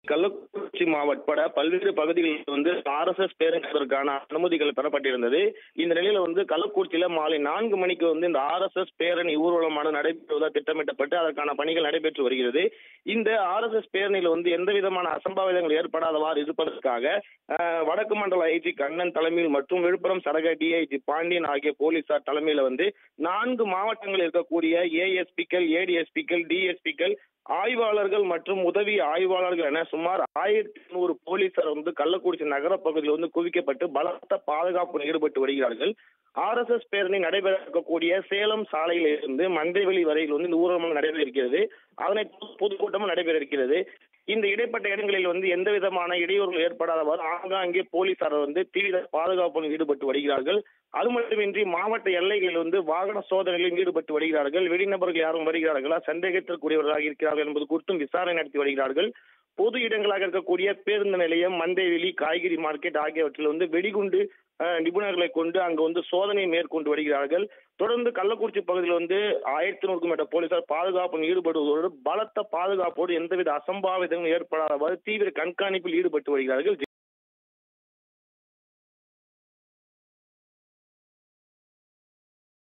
கள்ளக்குறிச்சி மாவட்ட பல்வேறு பகுதிகளில் வந்து ஆர்எஸ்எஸ் பேரணிகளுக்கான அனுமதிகள் பெறப்பட்டிருந்தது இந்த நிலையில வந்து கள்ளக்குறிச்சியில மாலை நான்கு மணிக்கு வந்து இந்த ஆர்எஸ்எஸ் பேரணி ஊர்வலமான நடைபெறுவதாக திட்டமிட்டப்பட்டு அதற்கான பணிகள் நடைபெற்று வருகிறது இந்த ஆர்எஸ்எஸ் பேரணியில் வந்து எந்த விதமான அசம்பாவிதங்கள் ஏற்படாதவாறு இருப்பதற்காக அஹ், வடக்கு மண்டல ஐஜி கண்ணன் தலைமையில் மற்றும் விழுப்புரம் சரக டிஐஜி பாண்டியன் ஆகிய போலீசார் தலைமையில வந்து நான்கு மாவட்டங்களில் இருக்கக்கூடிய ஏஎஸ்பிக்கள் ஏடிஎஸ்பிக்கள் டிஎஸ்பிக்கள் ஆய்வாளர்கள் மற்றும் உதவி ஆய்வாளர்கள் என சுமார் ஆயிரத்தி நூறு போலீசார் வந்து கள்ளக்குறிச்சி நகர பகுதியில் வந்து குவிக்கப்பட்டு பலத்த பாதுகாப்பில் ஈடுபட்டு வருகிறார்கள் ஆர்எஸ்எஸ் பேரணி நடைபெற இருக்கக்கூடிய சேலம் சாலையில் இருந்து மந்தைவெளி வரையில் வந்து இந்த ஊர்வலம் நடைபெற இருக்கிறது அதனை பொதுக்கூட்டமும் நடைபெற இருக்கிறது இந்த இடைப்பட்ட இடங்களில் வந்து எந்த விதமான இடையூறுகள் ஏற்படாதவாறு ஆங்காங்கே போலீசார் வந்து தீவிர பாதுகாப்பில் ஈடுபட்டு வருகிறார்கள் அது மட்டுமின்றி மாவட்ட எல்லைகளில் வந்து வாகன சோதனைகளில் ஈடுபட்டு வருகிறார்கள் வெளிநபர்கள் யாரும் வருகிறார்களா சந்தேகத்திற்குரியவர்களாக இருக்கிறார்கள் என்பது குறித்தும் விசாரணை நடத்தி வருகிறார்கள் பொது இடங்களாக இருக்கக்கூடிய பேருந்து நிலையம் மந்தைவெளி காய்கறி மார்க்கெட் ஆகியவற்றில் வந்து வெடிகுண்டு அஹ், நிபுணர்களை கொண்டு அங்கு வந்து சோதனை மேற்கொண்டு வருகிறார்கள் தொடர்ந்து கள்ளக்குறிச்சி பகுதியில் வந்து ஆயிரத்தி நூறுக்கும் மேற்பட்ட போலீசார் பாதுகாப்பில் ஈடுபடுவதோடு பலத்த பாதுகாப்போடு எந்தவித அசம்பாவிதங்களும் ஏற்படாதவாறு தீவிர கண்காணிப்பில் ஈடுபட்டு வருகிறார்கள்